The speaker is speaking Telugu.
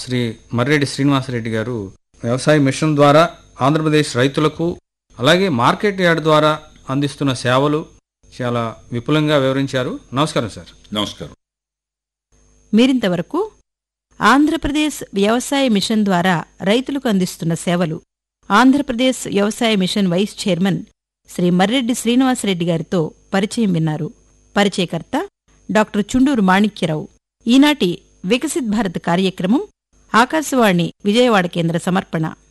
శ్రీ మర్రెడ్డి శ్రీనివాసరెడ్డి గారు వ్యవసాయ మిషన్ ద్వారా ఆంధ్రప్రదేశ్ రైతులకు అలాగే మార్కెట్ యార్డ్ ద్వారా అందిస్తున్న సేవలు చాలా విపులంగా వివరించారు నమస్కారం సార్ నమస్కారం మీరింతవరకు ఆంధ్రప్రదేశ్ వ్యవసాయ మిషన్ ద్వారా రైతులకు అందిస్తున్న సేవలు ఆంధ్రప్రదేశ్ వ్యవసాయ mission vice chairman Shri Marreddy Srinivasa Reddy గారితో పరిచయం విన్నారు పరిచయకర్త డాక్టర్ చుండూరు మాణిక్యరావు ఈనాటి వికసిత్ భారత్ కార్యక్రమం ఆకాశవాణి విజయవాడ కేంద్ర సమర్పణ